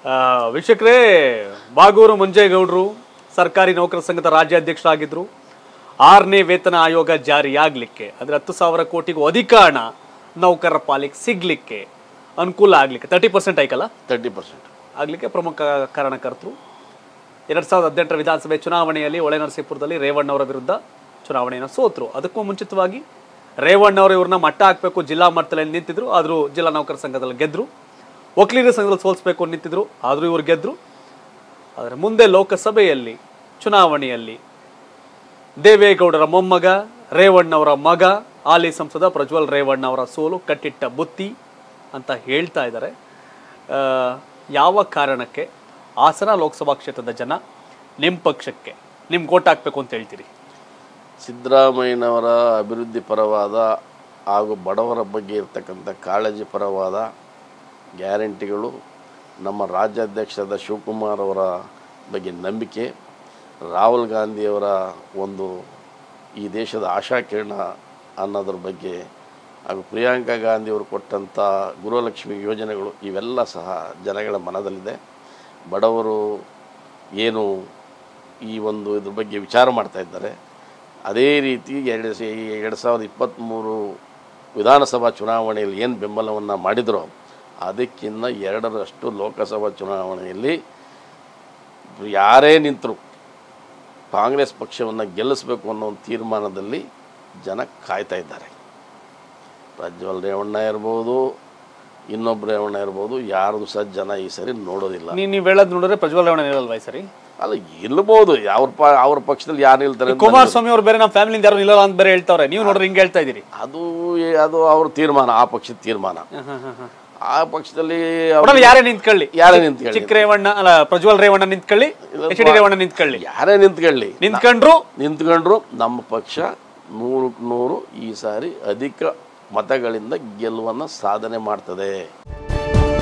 ಆ, ವೀಕ್ಷಕರೇ ಬಾಗೂರು ಮಂಜೇಗೌಡರು ಸರ್ಕಾರಿ ನೌಕರ ಸಂಘದ ರಾಜ್ಯಾಧ್ಯಕ್ಷರಾಗಿದ್ದರು ಆರನೇ ವೇತನ ಆಯೋಗ ಜಾರಿಯಾಗಲಿಕ್ಕೆ ಅಂದರೆ ಹತ್ತು ಸಾವಿರ ಕೋಟಿಗೂ ಅಧಿಕ ಹಣ ನೌಕರರ ಪಾಲಿಗೆ ಸಿಗ್ಲಿಕ್ಕೆ ಅನುಕೂಲ ಆಗಲಿಕ್ಕೆ ತರ್ಟಿ ಪರ್ಸೆಂಟ್ ಆಯ್ಕಲ್ಲ ತರ್ಟಿ ಪರ್ಸೆಂಟ್ ಆಗಲಿಕ್ಕೆ ಪ್ರಮುಖ ಕಾರಣಕರ್ತರು ಎರಡು ಸಾವಿರದ ಹದಿನೆಂಟರ ವಿಧಾನಸಭೆ ಚುನಾವಣೆಯಲ್ಲಿ ಹೊಳೆನರಸೀಪುರದಲ್ಲಿ ರೇವಣ್ಣವರ ವಿರುದ್ಧ ಚುನಾವಣೆಯನ್ನು ಸೋತರು ಅದಕ್ಕೂ ಮುಂಚಿತವಾಗಿ ರೇವಣ್ಣವರು ಇವ್ರನ್ನ ಮಟ್ಟ ಹಾಕಬೇಕು ಜಿಲ್ಲಾ ಮಟ್ಟದಲ್ಲಿ ನಿಂತಿದ್ರು ಆದರೂ ಜಿಲ್ಲಾ ನೌಕರ ಸಂಘದಲ್ಲಿ ಗೆದ್ದರು ವಕೀಲರ ಸಂಘದಲ್ಲಿ ಸೋಲಿಸಬೇಕು ಅಂತ ನಿಂತಿದ್ರು ಆದರೂ ಇವ್ರು ಗೆದ್ದರು ಆದರೆ ಮುಂದೆ ಲೋಕಸಭೆಯಲ್ಲಿ ಚುನಾವಣೆಯಲ್ಲಿ ದೇವೇಗೌಡರ ಮೊಮ್ಮಗ ರೇವಣ್ಣವರ ಮಗ ಹಾಲಿ ಸಂಸದ ಪ್ರಜ್ವಲ್ ರೇವಣ್ಣ ಅವರ ಸೋಲು ಕಟ್ಟಿಟ್ಟ ಬುತ್ತಿ ಅಂತ ಹೇಳ್ತಾ ಇದ್ದಾರೆ ಆ, ಯಾವ ಕಾರಣಕ್ಕೆ ಹಾಸನ ಲೋಕಸಭಾ ಕ್ಷೇತ್ರದ ಜನ ನಿಮ್ಮ ಪಕ್ಷಕ್ಕೆ ನಿಮ್ಗೆ ಓಟ್ ಹಾಕ್ಬೇಕು ಅಂತ ಹೇಳ್ತೀರಿ ಸಿದ್ದರಾಮಯ್ಯನವರ ಅಭಿವೃದ್ಧಿ ಪರವಾದ ಹಾಗೂ ಬಡವರ ಬಗ್ಗೆ ಇರ್ತಕ್ಕಂಥ ಕಾಳಜಿ ಪರವಾದ ಗ್ಯಾರಂಟಿಗಳು ನಮ್ಮ ರಾಜ್ಯಾಧ್ಯಕ್ಷರಾದ ಶಿವಕುಮಾರ್ ಅವರ ಬಗ್ಗೆ ನಂಬಿಕೆ ರಾಹುಲ್ ಗಾಂಧಿಯವರ ಒಂದು ಈ ದೇಶದ ಆಶಾಕಿರಣ ಅನ್ನೋದ್ರ ಬಗ್ಗೆ ಹಾಗೂ ಪ್ರಿಯಾಂಕಾ ಗಾಂಧಿಯವರು ಕೊಟ್ಟಂಥ ಗೃಹಲಕ್ಷ್ಮಿ ಯೋಜನೆಗಳು ಇವೆಲ್ಲ ಸಹ ಜನಗಳ ಮನದಲ್ಲಿದೆ ಬಡವರು ಏನು ಈ ಒಂದು ಇದ್ರ ಬಗ್ಗೆ ವಿಚಾರ ಮಾಡ್ತಾ ಇದ್ದಾರೆ ಅದೇ ರೀತಿ ಎರಡು ಸ- ಎರಡು ಸಾವಿರದ ಇಪ್ಪತ್ತ್ಮೂರು ವಿಧಾನಸಭಾ ಚುನಾವಣೆಯಲ್ಲಿ ಏನು ಬೆಂಬಲವನ್ನು ಮಾಡಿದರೋ ಅದಕ್ಕಿಂತ ಎರಡರಷ್ಟು ಲೋಕಸಭಾ ಚುನಾವಣೆಯಲ್ಲಿ ಯಾರೇ ನಿಂತರು ಕಾಂಗ್ರೆಸ್ ಪಕ್ಷವನ್ನು ಗೆಲ್ಲಿಸಬೇಕು ಅನ್ನೋ ಒಂದು ತೀರ್ಮಾನದಲ್ಲಿ ಜನ ಕಾಯ್ತಾ ಇದ್ದಾರೆ ಪ್ರಜ್ವಲ್ ರೇವಣ್ಣ ಇರ್ಬೋದು ಇನ್ನೊಬ್ಬ ರೇವಣ್ಣ ಇರ್ಬೋದು ಯಾರ್ದು ಸಹ ಜನ ಈ ಸರಿ ನೋಡೋದಿಲ್ಲ ನೀವು ನೀವು ಹೇಳೋದು ನೋಡಿದ್ರೆ ಪ್ರಜ್ವಲ್ ರೇವಣ್ಣ ಇರಲ್ವಾ ಈ ಸರಿ ಅಲ್ಲ ಇಲ್ಬೋದು ಅವ್ರ ಪ ಅವ್ರ ಪಕ್ಷದಲ್ಲಿ ಯಾರು ನಿಲ್ತಾರೆ ಅಂತ ಕುಮಾರಸ್ವಾಮಿ ಅವ್ರು ಬೇರೆ ನಮ್ಮ ಫ್ಯಾಮಿಲಿಯಿಂದ ಯಾರು ನಿಲ್ಲಲ್ಲ ಅಂತ ಬೇರೆ ಹೇಳ್ತಾವ್ರೆ ನೀವು ನೋಡ್ರಿ ಹಿಂಗೆ ಹೇಳ್ತಾ ಇದ್ದೀರಿ ಅದು ಏ- ಅದು ಅವ್ರ ತೀರ್ಮಾನ ಆ ಪಕ್ಷದ ತೀರ್ಮಾನ ಆ ಪಕ್ಷದಲ್ಲಿ ಅವ್ರು ಒಟ್ನಲ್ಲಿ ಯಾರೇ ನಿಂತ್ಕೊಳ್ಳಿ ಯಾರೇ ನಿಂತ್ಕೊಳ್ಳಿ ಚಿಕ್ಕ ರೇವಣ್ಣ ಅಲ್ಲ ಪ್ರಜ್ವಲ್ ರೇವಣ್ಣ ನಿಂತ್ಕೊಳ್ಳಿ ಎಚ್ ಡಿ ರೇವಣ್ಣ ನಿಂತ್ಕೊಳ್ಳಿ ಯಾರೇ ನಿಂತ್ಕೊಳ್ಳಿ ನಿಂತ್ಕೊಂಡ್ರು ನಿಂತ್ಕೊಂಡ್ರು ನಮ್ಮ ಪಕ್ಷ ನೂರಕ್ಕೆ ನೂರು ಈ ಸಾರಿ ಅಧಿಕ ಮತಗಳಿಂದ ಗೆಲುವನ್ನು ಸಾಧನೆ ಮಾಡ್ತದೆ